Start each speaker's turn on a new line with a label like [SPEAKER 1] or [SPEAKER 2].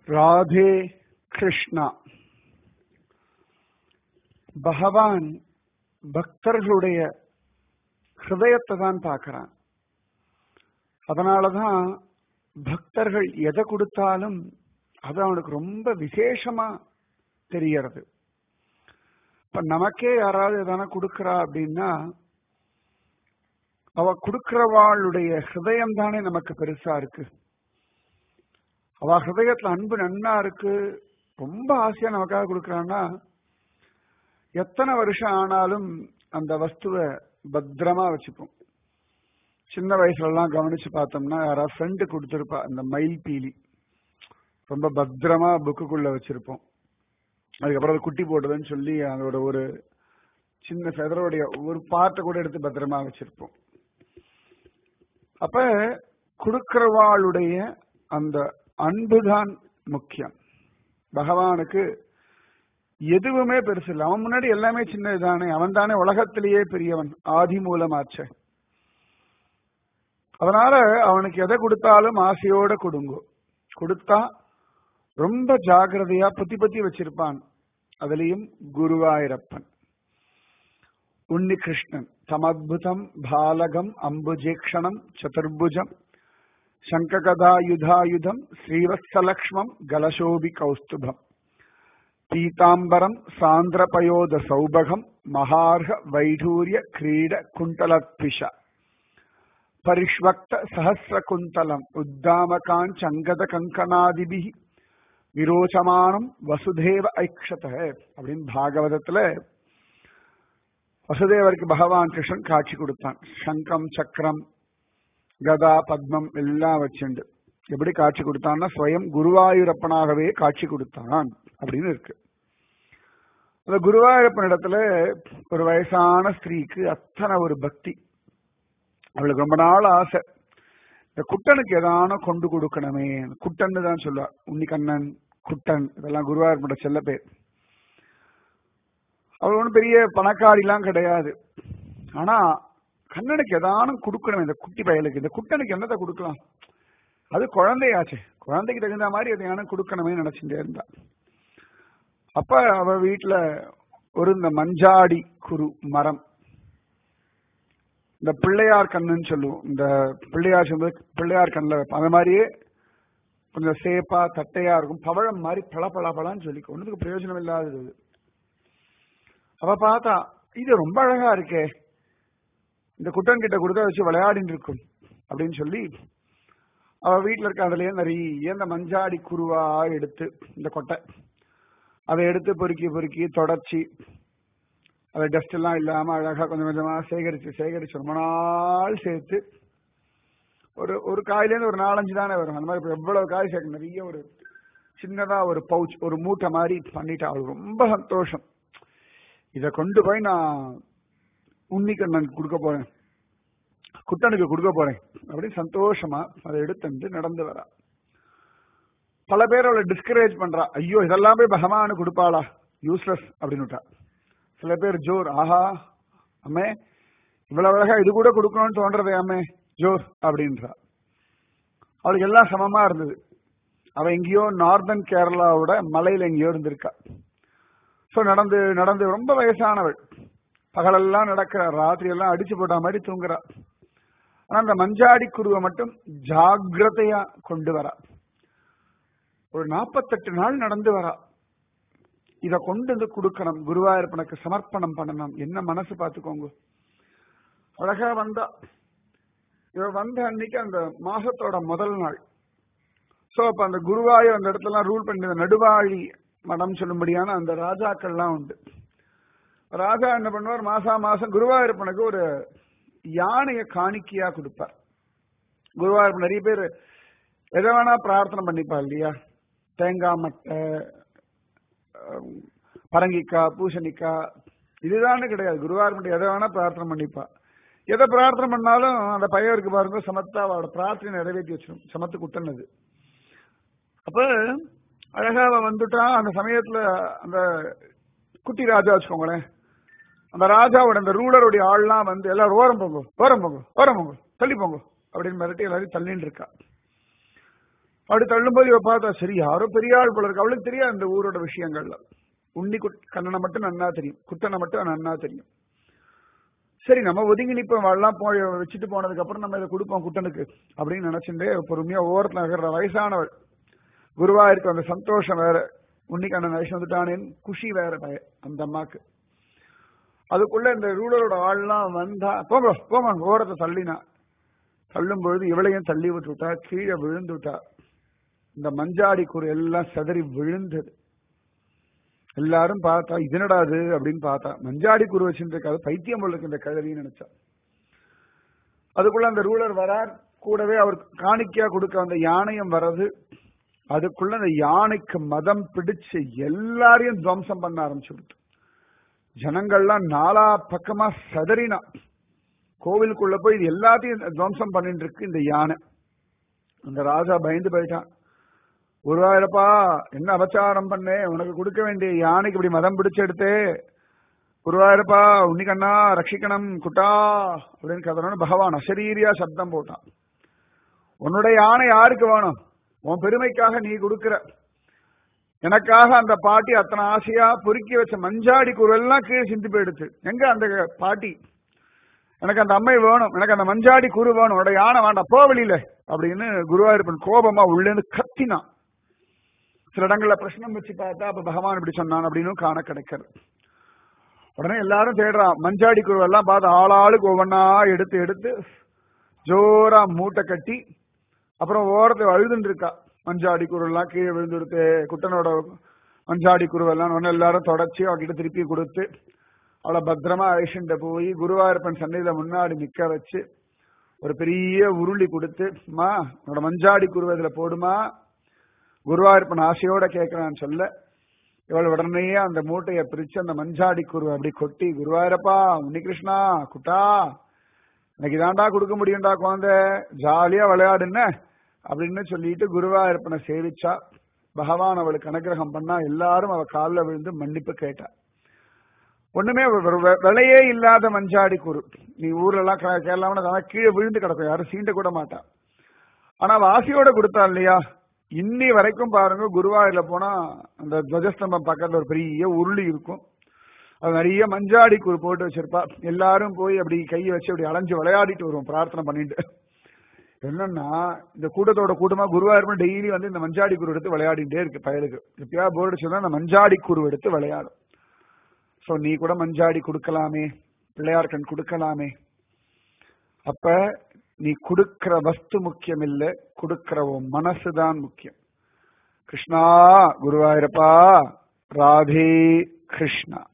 [SPEAKER 1] ராதே கிருஷ்ணா பகவான் பக்தர்களுடைய ஹிருதயத்தை தான் பார்க்கிறான் அதனாலதான் பக்தர்கள் எதை கொடுத்தாலும் அது அவனுக்கு ரொம்ப விசேஷமா தெரியறது இப்ப நமக்கே யாராவது எதனா கொடுக்கறா அப்படின்னா அவ கொடுக்கிறவாளுடைய ஹிருதயம் தானே நமக்கு பெருசா இருக்கு அவ ஹிருதயத்துல அன்பு நன்னா இருக்கு ரொம்ப ஆசையா நமக்காக கொடுக்கறான்னா எத்தனை வருஷம் ஆனாலும் அந்த வஸ்துவை பத்திரமா வச்சுப்போம் சின்ன வயசுல எல்லாம் கவனிச்சு பார்த்தோம்னா யாராவது ஃப்ரெண்டு கொடுத்துருப்பா அந்த மயில் பீலி ரொம்ப பத்திரமா புக்குக்குள்ள வச்சிருப்போம் அதுக்கப்புறம் அது குட்டி போட்டதுன்னு சொல்லி அதோட ஒரு சின்ன ஃபெதரோடைய ஒரு பார்ட்டை கூட எடுத்து பத்திரமா வச்சிருப்போம் அப்ப கொடுக்கிறவாளுடைய அந்த அன்புதான் முக்கியம் பகவானுக்கு எதுவுமே பெருசு இல்லை அவன் முன்னாடி எல்லாமே சின்னதுதானே அவன் தானே உலகத்திலேயே பெரியவன் ஆதி மூலமாச்ச அதனால அவனுக்கு எதை கொடுத்தாலும் ஆசையோட கொடுங்கோ கொடுத்தா ரொம்ப ஜாகிரதையா புத்தி பத்தி வச்சிருப்பான் அதுலயும் குருவாயிரப்பன் உன்னி கிருஷ்ணன் தமத்புதம் பாலகம் அம்புஜேக்ஷணம் சதுர்புஜம் சங்ககதாயுதாயுதம் ஸ்ரீவத்சலக்ஷ்மம் கலசோபி கௌஸ்துபம் பீதாம்பரம் சாந்திரபயோத சௌபகம் மகார்க வைடூரிய கிரீட குண்டலத்பிஷ பரிஷ்வக்த சஹசிர குந்தலம் உத்தாமகாஞ்சங்கத கங்கனாதிபி விரோச்சமானம் வசுதேவ ஐக்ஷத அப்படின்னு பாகவதத்துல வசுதேவருக்கு பகவான் கிருஷ்ணன் காட்சி கொடுத்தான் சங்கம் சக்கரம் கதா பத்மம் எல்லாம் வச்சுண்டு எப்படி காட்சி கொடுத்தான்னா ஸ்வயம் குருவாயூரப்பனாகவே காட்சி கொடுத்தான் அப்படின்னு இருக்கு அந்த குருவாயூரப்பன் இடத்துல ஒரு வயசான ஸ்திரீக்கு அத்தனை ஒரு பக்தி அவளுக்கு ரொம்ப நாள் ஆசை இந்த குட்டனுக்கு ஏதான கொண்டு கொடுக்கணுமே குட்டன்னு தான் சொல்லுவா உன்னிக்கண்ணன் குட்டன் இதெல்லாம் குருவாயூரப்பனோட செல்ல பேர் அவள் ஒன்றும் பெரிய பணக்காரிலாம் கிடையாது ஆனா கண்ணனுக்கு ஏதானும் கொடுக்கணும் இந்த குட்டி பயலுக்கு இந்த குட்டனுக்கு என்னத்தை கொடுக்கலாம் அது குழந்தையாச்சு குழந்தைக்கு தகுந்த மாதிரி எதையான கொடுக்கணுமே நினைச்சுட்டே இருந்தா அப்ப அவ வீட்டுல ஒரு இந்த மஞ்சாடி குரு மரம் இந்த பிள்ளையார் கண்ணுன்னு சொல்லுவோம் இந்த பிள்ளையார் சொல்லுவது பிள்ளையார் கண்ணில் வைப்போம் அந்த மாதிரியே கொஞ்சம் சேப்பா தட்டையா இருக்கும் பவழம் மாதிரி பள பள பழன்னு சொல்லி ஒன்றுக்கு பிரயோஜனம் இல்லாதது அது அவ பார்த்தா இது ரொம்ப அழகா இருக்கே இந்த குட்டன் கிட்ட கொடுத்தா வச்சு விளையாடிட்டு இருக்கும் அப்படின்னு சொல்லி அவ வீட்டுல இருக்க அதுலயே நிறைய இந்த மஞ்சாடி குருவா எடுத்து இந்த கொட்டை அதை எடுத்து பொறுக்கி பொறுக்கி தொடச்சி அதை டஸ்ட் எல்லாம் இல்லாம அழகா கொஞ்சம் கொஞ்சமா சேகரிச்சு சேகரிச்சு ரொம்ப நாள் சேர்த்து ஒரு ஒரு காயிலேருந்து ஒரு நாலஞ்சு தானே வரும் அந்த மாதிரி எவ்வளவு காய் சேர்க்க நிறைய ஒரு சின்னதா ஒரு பவுச் ஒரு மூட்டை மாதிரி பண்ணிட்டு அவளுக்கு ரொம்ப சந்தோஷம் இதை கொண்டு போய் நான் உன்னிக்கண்ணன் கொடுக்க போறேன் குட்டனுக்கு கொடுக்க போறேன் அப்படின்னு சந்தோஷமா அதை எடுத்துட்டு நடந்து வரா பல பேர் அவளை டிஸ்கரேஜ் பண்றா ஐயோ இதெல்லாம் போய் பகவானு கொடுப்பாளா யூஸ்லெஸ் அப்படின்னு சில பேர் ஜோர் ஆஹா அம்மே இவ்வளவு அழகா இது கூட கொடுக்கணும்னு தோன்றதே அம்மே ஜோர் அப்படின்றா அவளுக்கு எல்லாம் சமமா இருந்தது அவ எங்கேயோ நார்தன் கேரளாவோட மலையில எங்கேயோ இருந்திருக்கா ஸோ நடந்து நடந்து ரொம்ப வயசானவள் பகலெல்லாம் நடக்கிற ராத்திரி எல்லாம் அடிச்சு போட்ட மாதிரி தூங்குறா ஆனா அந்த மஞ்சாடி குருவை மட்டும் ஜாகிரதையா கொண்டு வரா ஒரு நாற்பத்தெட்டு நாள் நடந்து வரா இத கொண்டு வந்து கொடுக்கணும் குருவாயூரப்பனுக்கு சமர்ப்பணம் பண்ணணும் என்ன மனசு பார்த்துக்கோங்க அழகா வந்தா இவ வந்த அன்னைக்கு அந்த மாசத்தோட முதல் நாள் சோ அப்ப அந்த குருவாயூர் அந்த இடத்துல ரூல் பண்ணி நடுவாழி மடம் சொல்லும்படியான அந்த ராஜாக்கள்லாம் உண்டு ராஜா என்ன பண்ணுவார் மாசா மாசம் குருவாயூரப்பனுக்கு ஒரு யானையை காணிக்கையா கொடுப்பார் குருவாயூரப்பன் நிறைய பேர் எதை வேணா பிரார்த்தனை பண்ணிப்பா இல்லையா தேங்காய் மட்டை பரங்கிக்காய் பூசணிக்காய் இதுதானே கிடையாது குருவாயூரப்பன் எதை வேணா பிரார்த்தனை பண்ணிப்பா எதை பிரார்த்தனை பண்ணாலும் அந்த பையன் இருக்கு பாருங்க சமத்தா அவளோட பிரார்த்தனை நிறைவேற்றி வச்சிடும் சமத்து குட்டனது அப்ப அழகா அவ வந்துட்டா அந்த சமயத்துல அந்த குட்டி ராஜா வச்சுக்கோங்களேன் அந்த ராஜாவோட அந்த ரூலருடைய ஆள்லாம் வந்து எல்லாரும் ஓரம் போங்க ஓரம் போங்க ஓரம் போங்க தள்ளி போங்க அப்படின்னு மிரட்டி எல்லாரையும் தள்ளின்னு இருக்கா அப்படி தள்ளும்போது இவ பார்த்தா சரி யாரோ பெரிய ஆள் போல இருக்கு அவளுக்கு தெரியாது இந்த ஊரோட விஷயங்கள்ல உண்ணி குட்- கண்ணனை மட்டும் நன்னா தெரியும் குட்டனை மட்டும் நன்னா தெரியும் சரி நம்ம ஒதுங்கி நிப்போம் வரலாம் போய் வச்சுட்டு போனதுக்கு அப்புறம் நம்ம இதை கொடுப்போம் குட்டனுக்கு அப்படின்னு நினைச்சுட்டு பொறுமையா ஓரத்துல நகர்ற வயசானவள் குருவாயிருக்கு அந்த சந்தோஷம் வேற உன்னிக்கண்ணன் வயசு வந்துட்டானேன்னு குஷி வேற பய அந்த அம்மாக்கு அதுக்குள்ள இந்த ரூலரோட ஆள்லாம் வந்தா போங்க போங்க ஓரத்தை தள்ளினா தள்ளும் பொழுது இவளையும் தள்ளி விட்டுட்டா கீழே விழுந்துட்டா இந்த மஞ்சாடி கூறு எல்லாம் சிதறி விழுந்தது எல்லாரும் பார்த்தா இதனடா அது அப்படின்னு பார்த்தா மஞ்சாடி குரு வச்சுட்டு இருக்காது பைத்தியம் போல இருக்கு இந்த கிழவின்னு நினைச்சா அதுக்குள்ள அந்த ரூலர் வரார் கூடவே அவர் காணிக்கையா கொடுக்க அந்த யானையும் வர்றது அதுக்குள்ள அந்த யானைக்கு மதம் பிடிச்சு எல்லாரையும் துவம்சம் பண்ண ஆரம்பிச்சுடுது ஜனங்கள்லாம் நாலா பக்கமா சதறினா கோவிலுக்குள்ள போய் இது எல்லாத்தையும் துவம்சம் பண்ணிட்டு இருக்கு இந்த யானை அந்த ராஜா பயந்து போயிட்டான் குருவாயிரப்பா என்ன அபச்சாரம் பண்ணே உனக்கு கொடுக்க வேண்டிய யானைக்கு இப்படி மதம் பிடிச்சு எடுத்தே குருவாயிரப்பா உன்னிக்கண்ணா ரட்சிக்கணும் குட்டா அப்படின்னு கதறணும் பகவான் அசரீரியா சப்தம் போட்டான் உன்னுடைய யானை யாருக்கு வேணும் உன் பெருமைக்காக நீ கொடுக்கிற எனக்காக அந்த பாட்டி அத்தனை ஆசையா பொறுக்கி வச்ச மஞ்சாடி குருவெல்லாம் கீழே சிந்தி போயிடுச்சு எங்க அந்த பாட்டி எனக்கு அந்த அம்மை வேணும் எனக்கு அந்த மஞ்சாடி குரு வேணும் உன்னோட யானை வேண்டாம் போ வெளியில அப்படின்னு குருவாயூரப்பன் கோபமா உள்ளேந்து கத்தினான் சில இடங்கள்ல பிரச்சனை வச்சு பார்த்தா அப்ப பகவான் இப்படி சொன்னான் அப்படின்னு காண கிடைக்கிறது உடனே எல்லாரும் தேடுறான் மஞ்சாடி குருவெல்லாம் பார்த்து ஆளாளுக்கு ஒவ்வொன்னா எடுத்து எடுத்து ஜோரா மூட்டை கட்டி அப்புறம் ஓரத்தை அழுதுன்னு இருக்கா மஞ்சாடி குருவெல்லாம் கீழே விழுந்துடுத்து குட்டனோட மஞ்சாடி குருவெல்லாம் உடனே எல்லாரும் தொடச்சி அவகிட்ட திருப்பி கொடுத்து அவளை பத்திரமா அழிச்சுட்டு போய் குருவாயூரப்பன் சன்னிதியில முன்னாடி நிக்க வச்சு ஒரு பெரிய உருளி கொடுத்து மா உன்னோட மஞ்சாடி குருவை இதுல போடுமா குருவாயூரப்பன் ஆசையோட கேட்கிறான்னு சொல்ல இவள் உடனேயே அந்த மூட்டையை பிரிச்சு அந்த மஞ்சாடி குருவை அப்படி கொட்டி குருவாயூரப்பா உன்னிகிருஷ்ணா குட்டா இன்னைக்கு தாண்டா கொடுக்க முடியும்டா குழந்தை ஜாலியா விளையாடுன அப்படின்னு சொல்லிட்டு குருவாயூரப்பனை சேவிச்சா பகவான் அவளுக்கு அனுகிரகம் பண்ணா எல்லாரும் அவ காலில் விழுந்து மன்னிப்பு கேட்டா ஒண்ணுமே ஒரு வெ- விலையே இல்லாத மஞ்சாடி குரு நீ ஊர்ல எல்லாம் கே- கேரளாவுல அதான் கீழே விழுந்து கிடக்கும் யாரும் சீண்ட கூட மாட்டா ஆனா அவ ஆசையோட கொடுத்தா இல்லையா இன்னி வரைக்கும் பாருங்க குருவாயூர்ல போனா அந்த துவஜஸ்தம்பம் பக்கத்துல ஒரு பெரிய உருளி இருக்கும் அது நிறைய மஞ்சாடி குரு போட்டு வச்சிருப்பா எல்லாரும் போய் அப்படி கையை வச்சு அப்படி அலைஞ்சு விளையாடிட்டு வருவோம் பிரார்த்தனை பண்ணிட்டு என்னன்னா இந்த கூட்டத்தோட கூட்டமா குருவாயூர்மா டெய்லி வந்து இந்த மஞ்சாடி குரு எடுத்து விளையாடிட்டே இருக்கு பயலுக்கு எப்பயா போர் அடிச்சதுன்னா அந்த மஞ்சாடி குரு எடுத்து விளையாடும் சோ நீ கூட மஞ்சாடி கொடுக்கலாமே பிள்ளையார் கண் கொடுக்கலாமே அப்ப நீ கொடுக்கிற வஸ்து முக்கியம் இல்ல கொடுக்கிற உன் மனசுதான் முக்கியம் கிருஷ்ணா குருவாயூரப்பா ராதே கிருஷ்ணா